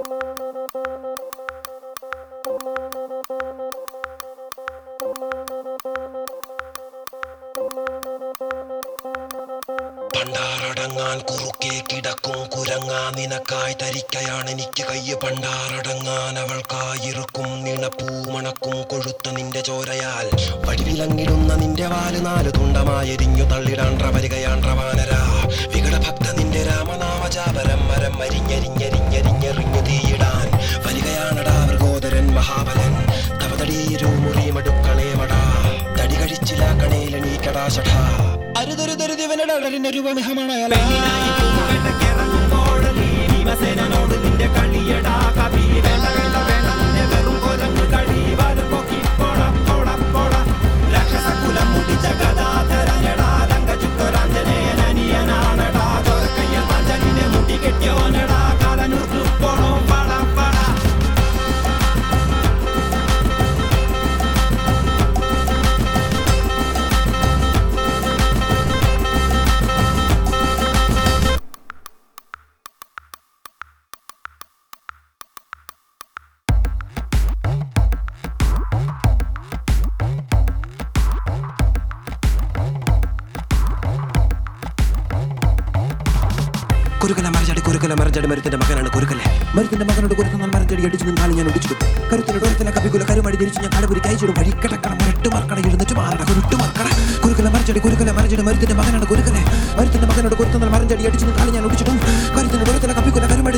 പണ്ടാറടങ്ങാൻ കുറുക്കെ കിടക്കും കുരങ്ങാ നിനക്കായി തരിക്കയാണ് എനിക്ക് കയ്യ് പണ്ടാറടങ്ങാൻ അവൾക്കായിരിക്കും നിണപ്പൂ മണക്കും കൊഴുത്ത നിന്റെ ചോരയാൽ വടിവിലങ്ങിടുന്ന നിന്റെ വാല് നാല് തുണ്ടമായെരിഞ്ഞു തള്ളിടാൻ വരികയാൻ വാനര വികടഭക്ത നിന്റെ രാമനാമജാപരം മരം മരിഞ്ഞരിഞ്ഞരിഞ്ഞരിഞ്ഞെറിഞ്ഞു തീയിടാൻ വരികയാണടാ മൃഗോദരൻ മഹാബലൻ തവതടീരു മുറിമടുക്കളേമടാ തടി കഴിച്ചില്ല കണയിലെണീക്കടാ ശഠാ അരുതരുതരുതിവനടലിന്റെ രൂപമിഹമാണ് ഭീമസേനോട് നിന്റെ കളിയടാ കവി വേണ്ട വേണ്ട വേണ്ട നിന്നെ വെറും കൊരങ്ങ് കളി വാലും പൊക്കി പോട പോട പോട രാക്ഷസകുലം മുടിച്ച ഗദാധരനടാ ലങ്കചുക്തരാഞ്ജനേയൻ അനിയനാണടാ ചോരക്കയ്യൽ പാഞ്ചലിനെ മുടി കെട്ടിയോനടാ കാലനൂർന്നു പോണോ പട പട കുരുക്കല മരച്ചടി കുരുക്കല മരച്ചടി മരുത്തിന്റെ മകനാണ് കുരുക്കലെ മരുത്തിന്റെ മകനോട് കുരുക്കുന്ന മരച്ചടി അടിച്ചു നിന്നാലും ഞാൻ ഒടിച്ചു കരുത്തിന്റെ ഡോരത്തിലെ കപികുല കരുമടി തിരിച്ച് ഞാൻ കടപുരി കൈച്ചിടും വഴിക്കടക്കണം മരട്ട് മറക്കട എഴുന്നിട്ട് മാറട കുരുട്ട് മറക്കട കുരുക്കല മരച്ചടി കുരുക്കല മരച്ചടി മരുത്തിന്റെ മകനാണ് കുരുക്കലെ മരുത്തിന്റെ മകനോട് കുരുക്കുന്ന മരച്ചടി അടിച്ചു നിന്നാലും ഞാൻ ഒടിച്ചിടും കരുത്തിന്റെ ഡോരത്തിലെ കപികുല കരുമടി